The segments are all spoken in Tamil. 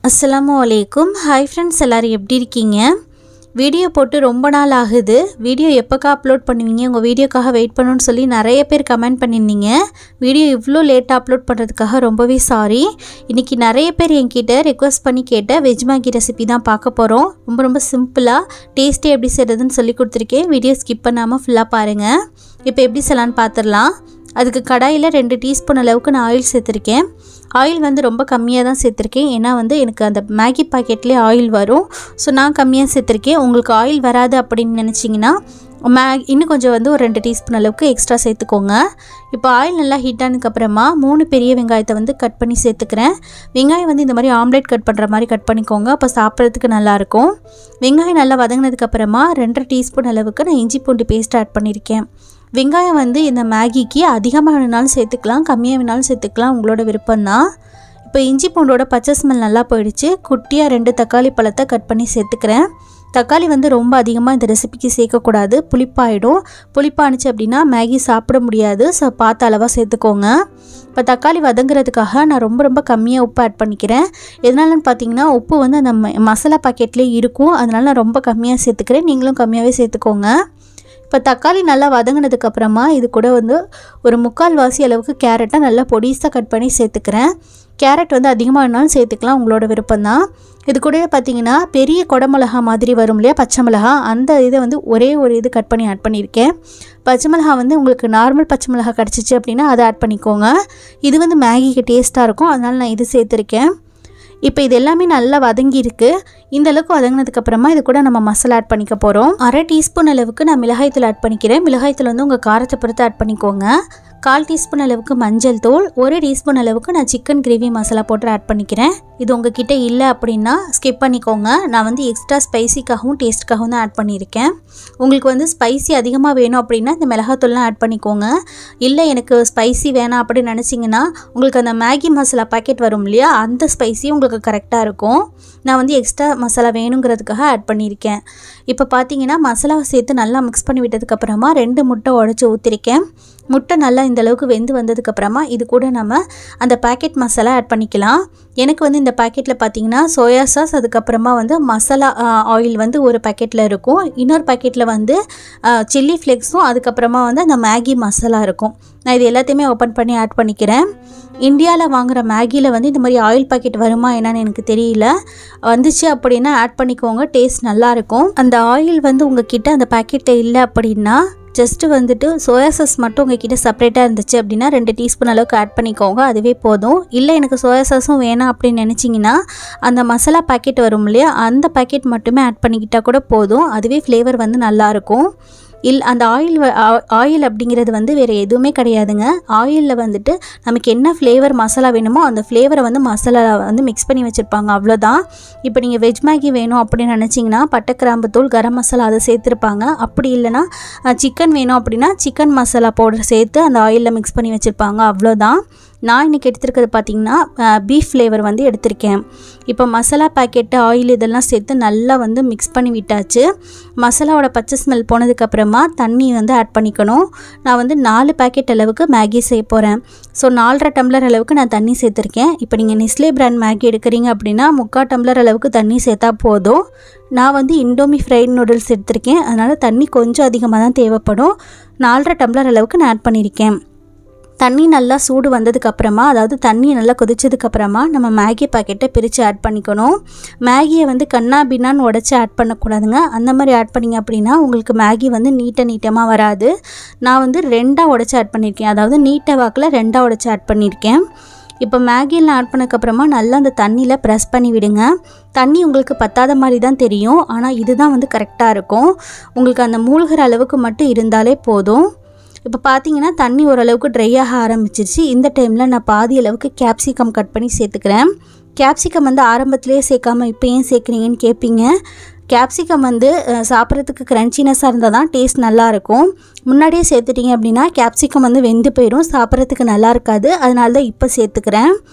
அஸ்ஸலாமு அலைக்கும் ஹாய் ஃப்ரெண்ட்ஸ் எல்லோரும் எப்படி இருக்கீங்க வீடியோ போட்டு ரொம்ப நாள் ஆகுது வீடியோ எப்போக்கா அப்லோட் பண்ணுவீங்க உங்கள் வீடியோக்காக வெயிட் பண்ணணும்னு சொல்லி நிறைய பேர் கமெண்ட் பண்ணியிருந்தீங்க வீடியோ இவ்வளோ லேட்டாக அப்லோட் பண்ணுறதுக்காக ரொம்பவே சாரி இன்றைக்கி நிறைய பேர் என்கிட்ட ரெக்வஸ்ட் பண்ணி கேட்ட வெஜ் மேகி ரெசிபி தான் பார்க்க போகிறோம் ரொம்ப ரொம்ப சிம்பிளாக டேஸ்ட்டே எப்படி செய்கிறதுன்னு சொல்லி கொடுத்துருக்கேன் வீடியோ ஸ்கிப் பண்ணாமல் ஃபுல்லாக பாருங்கள் இப்போ எப்படி செய்யலான்னு பார்த்துடலாம் அதுக்கு கடாயில் ரெண்டு டீஸ்பூன் அளவுக்கு நான் ஆயில் சேர்த்துருக்கேன் ஆயில் வந்து ரொம்ப கம்மியாக தான் சேர்த்துருக்கேன் ஏன்னா வந்து எனக்கு அந்த மேகி பாக்கெட்லேயே ஆயில் வரும் ஸோ நான் கம்மியாக சேர்த்துருக்கேன் உங்களுக்கு ஆயில் வராது அப்படின்னு நினச்சிங்கன்னா மே இன்னும் கொஞ்சம் வந்து ஒரு ரெண்டு டீஸ்பூன் அளவுக்கு எக்ஸ்ட்ரா சேர்த்துக்கோங்க இப்போ ஆயில் நல்லா ஹீட் ஆனதுக்கப்புறமா மூணு பெரிய வெங்காயத்தை வந்து கட் பண்ணி சேர்த்துக்கிறேன் வெங்காயம் வந்து இந்த மாதிரி ஆம்லேட் கட் பண்ணுற மாதிரி கட் பண்ணிக்கோங்க அப்போ சாப்பிட்றதுக்கு நல்லாயிருக்கும் வெங்காயம் நல்லா வதங்கினதுக்கப்புறமா ரெண்டரை டீஸ்பூன் அளவுக்கு நான் இஞ்சி பூண்டு பேஸ்ட் ஆட் பண்ணியிருக்கேன் வெங்காயம் வந்து இந்த மேகிக்கு அதிகமாக வேணாலும் சேர்த்துக்கலாம் கம்மியாக வேணாலும் சேர்த்துக்கலாம் உங்களோட விருப்பம்தான் இப்போ இஞ்சி பூண்டோட பச்சை ஸ்மெல் நல்லா போயிடுச்சு குட்டியாக ரெண்டு தக்காளி பழத்தை கட் பண்ணி சேர்த்துக்கிறேன் தக்காளி வந்து ரொம்ப அதிகமாக இந்த ரெசிபிக்கு சேர்க்கக்கூடாது புளிப்பாயிடும் புளிப்பானுச்சு அப்படின்னா மேகி சாப்பிட முடியாது ஸோ பார்த்து அளவாக சேர்த்துக்கோங்க இப்போ தக்காளி வதங்குறதுக்காக நான் ரொம்ப ரொம்ப கம்மியாக உப்பு ஆட் பண்ணிக்கிறேன் எதனாலன்னு பார்த்தீங்கன்னா உப்பு வந்து அந்த ம- மசாலா பாக்கெட்லேயே இருக்கும் அதனால நான் ரொம்ப கம்மியாக சேர்த்துக்கிறேன் நீங்களும் கம்மியாகவே சேர்த்துக்கோங்க இப்போ தக்காளி நல்லா வதங்கினதுக்கு அப்புறமா இது கூட வந்து ஒரு முக்கால் வாசி அளவுக்கு கேரட்டை நல்லா பொடிசாக கட் பண்ணி சேர்த்துக்கிறேன் கேரட் வந்து அதிகமாக வேணாலும் சேர்த்துக்கலாம் உங்களோட விருப்பம்தான் இது கூடவே பார்த்தீங்கன்னா பெரிய குடமிளகா மாதிரி வரும் இல்லையா பச்சை மிளகா அந்த இதை வந்து ஒரே ஒரு இது கட் பண்ணி ஆட் பண்ணியிருக்கேன் பச்சை மிளகா வந்து உங்களுக்கு நார்மல் பச்சை மிளகா கிடச்சிச்சு அப்படின்னா அதை ஆட் பண்ணிக்கோங்க இது வந்து மேகிக்கு டேஸ்ட்டாக இருக்கும் அதனால் நான் இது சேர்த்துருக்கேன் இப்போ இது எல்லாமே நல்லா வதங்கியிருக்கு இந்த அளவுக்கு வதங்கினதுக்கப்புறமா இது கூட நம்ம மசாலா ஆட் பண்ணிக்க போகிறோம் அரை டீஸ்பூன் அளவுக்கு நான் மிளகாய்த்தூள் ஆட் பண்ணிக்கிறேன் மிளகாய்த்தூள் வந்து உங்கள் காரத்தை பொறுத்து ஆட் பண்ணிக்கோங்க கால் டீஸ்பூன் அளவுக்கு மஞ்சள் தூள் ஒரு டீஸ்பூன் அளவுக்கு நான் சிக்கன் கிரேவி மசாலா போட்டு ஆட் பண்ணிக்கிறேன் இது உங்ககிட்ட இல்லை அப்படின்னா ஸ்கிப் பண்ணிக்கோங்க நான் வந்து எக்ஸ்ட்ரா ஸ்பைசிக்காகவும் டேஸ்ட்டுக்காகவும் தான் ஆட் பண்ணியிருக்கேன் உங்களுக்கு வந்து ஸ்பைசி அதிகமாக வேணும் அப்படின்னா இந்த மிளகாத்தூள்லாம் ஆட் பண்ணிக்கோங்க இல்லை எனக்கு ஸ்பைசி வேணாம் அப்படின்னு நினச்சிங்கன்னா உங்களுக்கு அந்த மேகி மசாலா பாக்கெட் வரும் இல்லையா அந்த ஸ்பைசி உங்களுக்கு கரெக்டாக இருக்கும் நான் வந்து எக்ஸ்ட்ரா மசாலா வேணுங்கிறதுக்காக ஆட் பண்ணியிருக்கேன் இப்போ பார்த்தீங்கன்னா மசாலாவை சேர்த்து நல்லா மிக்ஸ் பண்ணி விட்டதுக்கப்புறமா ரெண்டு முட்டை உடச்சி ஊற்றிருக்கேன் முட்டை நல்லா இந்த அளவுக்கு வெந்து வந்ததுக்கப்புறமா இது கூட நம்ம அந்த பாக்கெட் மசாலா ஆட் பண்ணிக்கலாம் எனக்கு வந்து இந்த பாக்கெட்டில் பார்த்தீங்கன்னா சோயா சாஸ் அதுக்கப்புறமா வந்து மசாலா ஆயில் வந்து ஒரு பாக்கெட்டில் இருக்கும் இன்னொரு பாக்கெட்டில் வந்து சில்லி ஃப்ளேக்ஸும் அதுக்கப்புறமா வந்து அந்த மேகி மசாலா இருக்கும் நான் இது எல்லாத்தையுமே ஓப்பன் பண்ணி ஆட் பண்ணிக்கிறேன் இந்தியாவில் வாங்குற மேகியில் வந்து இந்த மாதிரி ஆயில் பாக்கெட் வருமா என்னன்னு எனக்கு தெரியல வந்துச்சு அப்படின்னா ஆட் பண்ணிக்கோங்க டேஸ்ட் நல்லாயிருக்கும் அந்த ஆயில் வந்து உங்ககிட்ட அந்த பாக்கெட்டில் இல்லை அப்படின்னா ஜஸ்ட்டு வந்துட்டு சோயா சாஸ் மட்டும் உங்ககிட்ட செப்பரேட்டாக இருந்துச்சு அப்படின்னா ரெண்டு டீஸ்பூன் அளவுக்கு ஆட் பண்ணிக்கோங்க அதுவே போதும் இல்லை எனக்கு சோயா சாஸும் வேணாம் அப்படின்னு நினச்சிங்கன்னா அந்த மசாலா பாக்கெட் வரும் இல்லையா அந்த பாக்கெட் மட்டுமே ஆட் பண்ணிக்கிட்டால் கூட போதும் அதுவே ஃப்ளேவர் வந்து நல்லாயிருக்கும் இல் அந்த ஆயில் ஆயில் அப்படிங்கிறது வந்து வேறு எதுவுமே கிடையாதுங்க ஆயிலில் வந்துட்டு நமக்கு என்ன ஃப்ளேவர் மசாலா வேணுமோ அந்த ஃப்ளேவரை வந்து மசாலா வந்து மிக்ஸ் பண்ணி வச்சுருப்பாங்க அவ்வளோதான் இப்போ நீங்கள் வெஜ் மேகி வேணும் அப்படின்னு நினச்சிங்கன்னா பட்டை கிராம்பு தூள் கரம் மசாலா அதை சேர்த்துருப்பாங்க அப்படி இல்லைன்னா சிக்கன் வேணும் அப்படின்னா சிக்கன் மசாலா பவுடர் சேர்த்து அந்த ஆயிலில் மிக்ஸ் பண்ணி வச்சுருப்பாங்க அவ்வளோதான் நான் இன்றைக்கி எடுத்துருக்கிறது பார்த்தீங்கன்னா பீஃப் ஃப்ளேவர் வந்து எடுத்திருக்கேன் இப்போ மசாலா பாக்கெட்டு ஆயில் இதெல்லாம் சேர்த்து நல்லா வந்து மிக்ஸ் பண்ணி விட்டாச்சு மசாலாவோட பச்சை ஸ்மெல் போனதுக்கப்புறமா தண்ணி வந்து ஆட் பண்ணிக்கணும் நான் வந்து நாலு பாக்கெட் அளவுக்கு மேகி செய்ய போகிறேன் ஸோ நாலரை டம்ளர் அளவுக்கு நான் தண்ணி சேர்த்துருக்கேன் இப்போ நீங்கள் நெஸ்லே பிராண்ட் மேகி எடுக்கிறீங்க அப்படின்னா முக்கால் டம்ளர் அளவுக்கு தண்ணி சேர்த்தா போதும் நான் வந்து இண்டோமி ஃப்ரைட் நூடுல்ஸ் எடுத்திருக்கேன் அதனால் தண்ணி கொஞ்சம் அதிகமாக தான் தேவைப்படும் நாலரை டம்ளர் அளவுக்கு நான் ஆட் பண்ணியிருக்கேன் தண்ணி நல்லா சூடு வந்ததுக்கப்புறமா அதாவது தண்ணி நல்லா கொதிச்சதுக்கப்புறமா நம்ம மேகி பாக்கெட்டை பிரித்து ஆட் பண்ணிக்கணும் மேகியை வந்து கண்ணா பின்னான்னு உடச்சி ஆட் பண்ணக்கூடாதுங்க அந்த மாதிரி ஆட் பண்ணிங்க அப்படின்னா உங்களுக்கு மேகி வந்து நீட்ட நீட்டமாக வராது நான் வந்து ரெண்டாக உடச்சி ஆட் பண்ணியிருக்கேன் அதாவது நீட்ட வாக்கில் ரெண்டாக உடச்சி ஆட் பண்ணியிருக்கேன் இப்போ மேகியில் ஆட் பண்ணக்கப்புறமா நல்லா அந்த தண்ணியில் ப்ரெஸ் பண்ணி விடுங்க தண்ணி உங்களுக்கு பத்தாத மாதிரி தான் தெரியும் ஆனால் இதுதான் வந்து கரெக்டாக இருக்கும் உங்களுக்கு அந்த மூழ்கிற அளவுக்கு மட்டும் இருந்தாலே போதும் இப்போ பார்த்தீங்கன்னா தண்ணி ஓரளவுக்கு ட்ரை ஆக ஆரம்பிச்சிருச்சு இந்த டைமில் நான் பாதி அளவுக்கு கேப்சிகம் கட் பண்ணி சேர்த்துக்கிறேன் கேப்சிகம் வந்து ஆரம்பத்திலே சேர்க்காம இப்போ ஏன் சேர்க்குறீங்கன்னு கேட்பீங்க கேப்சிகம் வந்து அஹ், சாப்பிட்றதுக்கு க்ரன்ச்சினஸாக இருந்தால் தான் டேஸ்ட் நல்லாயிருக்கும் முன்னாடியே சேர்த்துட்டீங்க அப்படின்னா கேப்சிகம் வந்து வெந்து போயிடும் சாப்பிட்றதுக்கு நல்லா இருக்காது அதனால தான் இப்போ சேர்த்துக்கிறேன்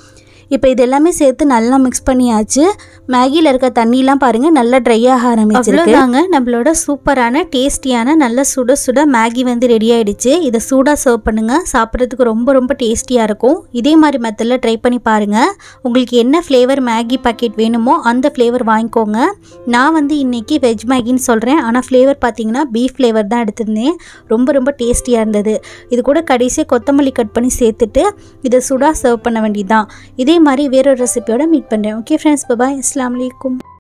இப்போ இது எல்லாமே சேர்த்து நல்லா மிக்ஸ் பண்ணியாச்சு மேகியில் இருக்க தண்ணிலாம் பாருங்கள் நல்லா ட்ரை ஆக ஆரம்பிச்சிருக்கு அவ்வளோதாங்க நம்மளோட சூப்பரான டேஸ்டியான நல்ல சுட சுட மேகி வந்து ரெடி ஆயிடுச்சு இதை சூடாக சர்வ் பண்ணுங்கள் சாப்பிட்றதுக்கு ரொம்ப ரொம்ப டேஸ்டியாக இருக்கும் இதே மாதிரி மெத்தடில் ட்ரை பண்ணி பாருங்கள் உங்களுக்கு என்ன ஃப்ளேவர் மேகி பாக்கெட் வேணுமோ அந்த ஃப்ளேவர் வாங்கிக்கோங்க நான் வந்து இன்றைக்கி வெஜ் மேகின்னு சொல்கிறேன் ஆனால் ஃப்ளேவர் பார்த்தீங்கன்னா பீஃப் ஃப்ளேவர் தான் எடுத்திருந்தேன் ரொம்ப ரொம்ப டேஸ்டியாக இருந்தது இது கூட கடைசியாக கொத்தமல்லி கட் பண்ணி சேர்த்துட்டு இதை சுடாக சர்வ் பண்ண வேண்டியதுதான் இதே மாதிரி வேறொரு ரெசிபியோட மீட் பண்ணுறேன் ஓகே ஃப்ரெண்ட்ஸ் பாய் அஸ்லாம் வலைக்கும்